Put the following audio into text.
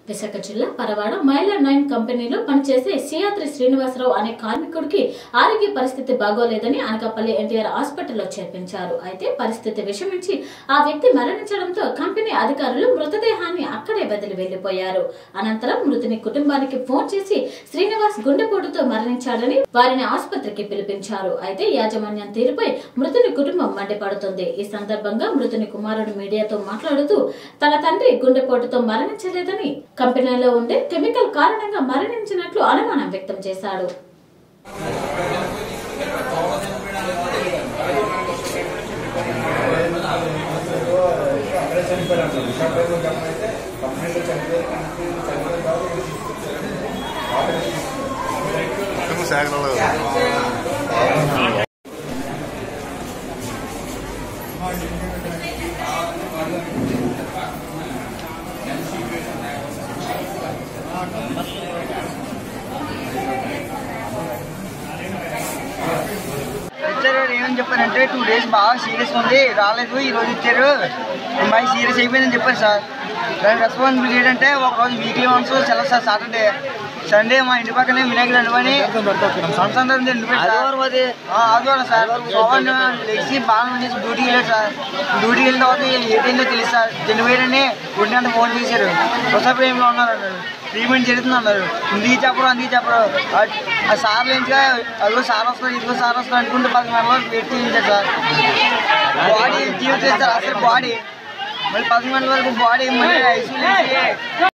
విశాఖ జిల్లా పరవాడ మైలర్ నైన్ కంపెనీలో పనిచేసే సియాద్రి శ్రీనివాసరావు అనే కార్మికుడికి ఆరోగ్య పరిస్థితి బాగోలేదని అనకాపల్లి ఎన్టీఆర్ హాస్పిటల్లో చేర్పించారు అయితే పరిస్థితి విషమించి ఆ వ్యక్తి మరణించడంతో కంపెనీ అధికారులు మృతదేహాన్ని అక్కడే వదిలి వెళ్లిపోయారు అనంతరం మృతుని కుటుంబానికి ఫోన్ చేసి శ్రీనివాస్ గుండెపోటుతో మరణించాడని వారిని ఆసుపత్రికి పిలిపించారు అయితే యాజమాన్యం తీరుపై మృతుని కుటుంబం మండిపడుతుంది ఈ సందర్భంగా మృతుని కుమారుడు మీడియాతో మాట్లాడుతూ తన తండ్రి గుండెపోటుతో మరణించలేదని కంపెనీలో ఉండే కెమికల్ కారణంగా మరణించినట్లు అనుమానం వ్యక్తం చేశాడు అక్కడే చనిపోయారు అంటారు విశాఖపట్నంలో గమనైతే కంపెనీలో చనిపోయారు కంపెనీ చనిపోయిన తర్వాత మేము శాఖలో ఇచ్చారు ఏమని చెప్పారంటే టూ డేస్ బాగా సీరియస్ ఉంది రాలేదు ఈ రోజు ఇచ్చారు అమ్మాయి సీరియస్ అయిపోయిందని చెప్పారు సార్ దానికి రెస్పాన్సిబిలిటీ ఏంటంటే ఒక రోజు వీక్లీ వన్స్ సెలవు సార్ సాటర్డే సండే మా ఇంటి పక్కనే వినాయకుడు అనుకొని సంవత్సరం ఆదివారం అది ఆదివారం సార్ సోమవారం లెగ్సి బాగా చేసి డ్యూటీకి వెళ్ళాడు సార్ డ్యూటీకి వెళ్ళిన తర్వాత ఏదైందో తెలుసు సార్ చనిపోయాడని ఒంటి ఫోన్ చేశారు ప్రసవ ఏమిలో ఉన్నారు అన్నారు ట్రీట్మెంట్ జరుగుతుంది అన్నారు ఇందుకు చెప్పరు అందుకు చెప్పరు ఆ- ఆ సార్ నుంచి అదిగో సార్ వస్తారు ఇదిగో సార్ వస్తారు అనుకుంటే పది గంటల వెయిట్ చేయించారు సార్ బాడీ జీవితం సార్ అసలు బాడీ మళ్ళీ పది గంటల వరకు బాడీ మళ్ళీ ఐసీయూ